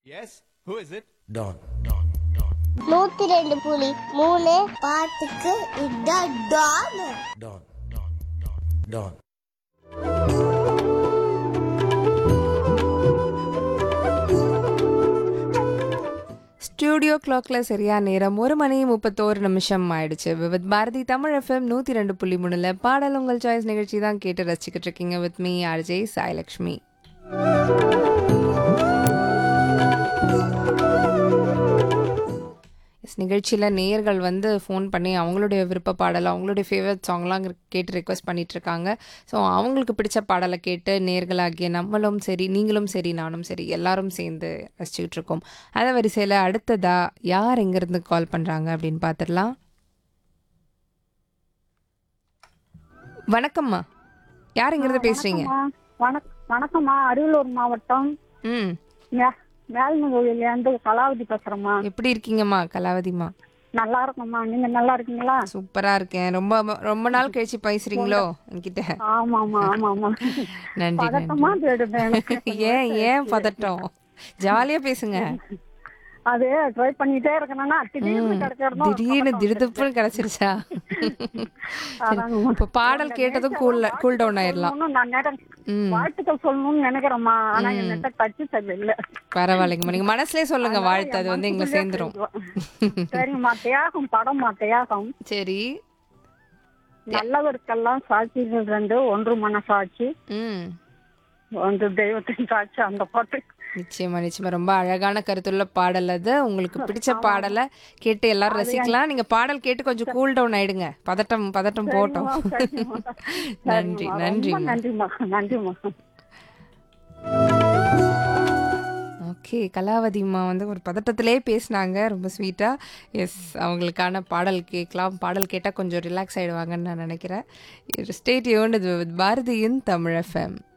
Yes? Who is it? Don. நூத்தி ரெண்டு புலி மூணு பாட்டுக்கு இதான் டான் Don. Don. ஸ்டூடியோ கிளாக்ல சரியா நேரம் ஒரு மணி முப்பத்தோரு நிமிஷம் ஆயிடுச்சு வித் பாரதி தமிழ் எஃப்எம் நூற்றி ரெண்டு புள்ளி மூணுல பாடல் உங்கள் சாய்ஸ் நிகழ்ச்சி தான் கேட்டு ரசிச்சுக்கிட்டு இருக்கீங்க with me RJ Sailakshmi S நிகழ்ச்சியில் நேயர்கள் வந்து ஃபோன் பண்ணி அவங்களுடைய விருப்ப பாடல் அவங்களுடைய ஃபேவரட் சாங்லாம் கேட்டு ரெக்வஸ்ட் பண்ணிட்டு இருக்காங்க ஸோ அவங்களுக்கு பிடிச்ச பாடலை கேட்டு நேர்களாகிய நம்மளும் சரி நீங்களும் சரி நானும் சரி எல்லாரும் சேர்ந்து ரசிச்சுக்கிட்டு இருக்கோம் அதே வரிசையில் அடுத்ததா யார் எங்கேருந்து கால் பண்ணுறாங்க அப்படின்னு பார்த்துடலாம் வணக்கம்மா யார் எங்கேருந்து பேசுகிறீங்க வணக் வணக்கம்மா அரியலூர் மாவட்டம் ம் மேல்நகோயிலேருந்து கலாவதி பேசுறேம்மா எப்படி இருக்கீங்கம்மா கலாவதிம்மா நல்லா இருக்கோம்மா நீங்க நல்லா இருக்கீங்களா சூப்பரா இருக்கேன் ரொம்ப ரொம்ப நாள் கழிச்சு பேசுறீங்களோ என்கிட்ட ஆமாமா ஆமாமா நன்றி பதட்டமா நன்றி போயிடுது எனக்கு ஏன் ஏன் பதட்டம் ஜாலியா பேசுங்க அது ட்ரை பண்ணிட்டே இருக்கணும்னா திடீர்னு கிடைச்சிடணும் திடீர்னு திடுதுப்புன்னு கிடைச்சிருச்சா இப்ப பாடல் கேட்டதும் கூல் கூல் டவுன் ஆயிடலாம் நான் நேரம் ம் வாழ்த்துக்கள் சொல்லணும்னு நினைக்கிறேம்மா ஆனா என்கிட்ட டச்சு சரி இல்ல பரவாயில்லைங்கம்மா நீங்க மனசுலயே சொல்லுங்க வாழ்த்து அது வந்து எங்களை சேர்ந்துரும் சரிம்மா தியாகம் படம்மா தியாகம் சரி நல்லவருக்கெல்லாம் சாட்சிகள் ரெண்டு ஒன்று மனசாட்சி ம் ஒன்று தெய்வத்தின் சாட்சி அந்த பாட்டு நிச்சயமா நிச்சயமா ரொம்ப அழகான கருத்துள்ள பாடல் அது உங்களுக்கு பிடிச்ச பாடலை கேட்டு எல்லாரும் ரசிக்கலாம் நீங்க பாடல் கேட்டு கொஞ்சம் கூல் டவுன் ஆயிடுங்க பதட்டம் பதட்டம் போட்டோம் சரிம்மா, நன்றி சரிம்மா. நன்றி ரொம்ப நன்றிம்மா நன்றிம்மா ஓகே கலாவதிம்மா வந்து ஒரு பதட்டத்திலே பேசினாங்க ரொம்ப ஸ்வீட்டாக எஸ் அவங்களுக்கான பாடல் கேட்கலாம் பாடல் கேட்டால் கொஞ்சம் ரிலாக்ஸ் ஆகிடுவாங்கன்னு நான் நினைக்கிறேன் ஸ்டேட் யோன் இது பாரதியின் தமிழ் எஃப்எம்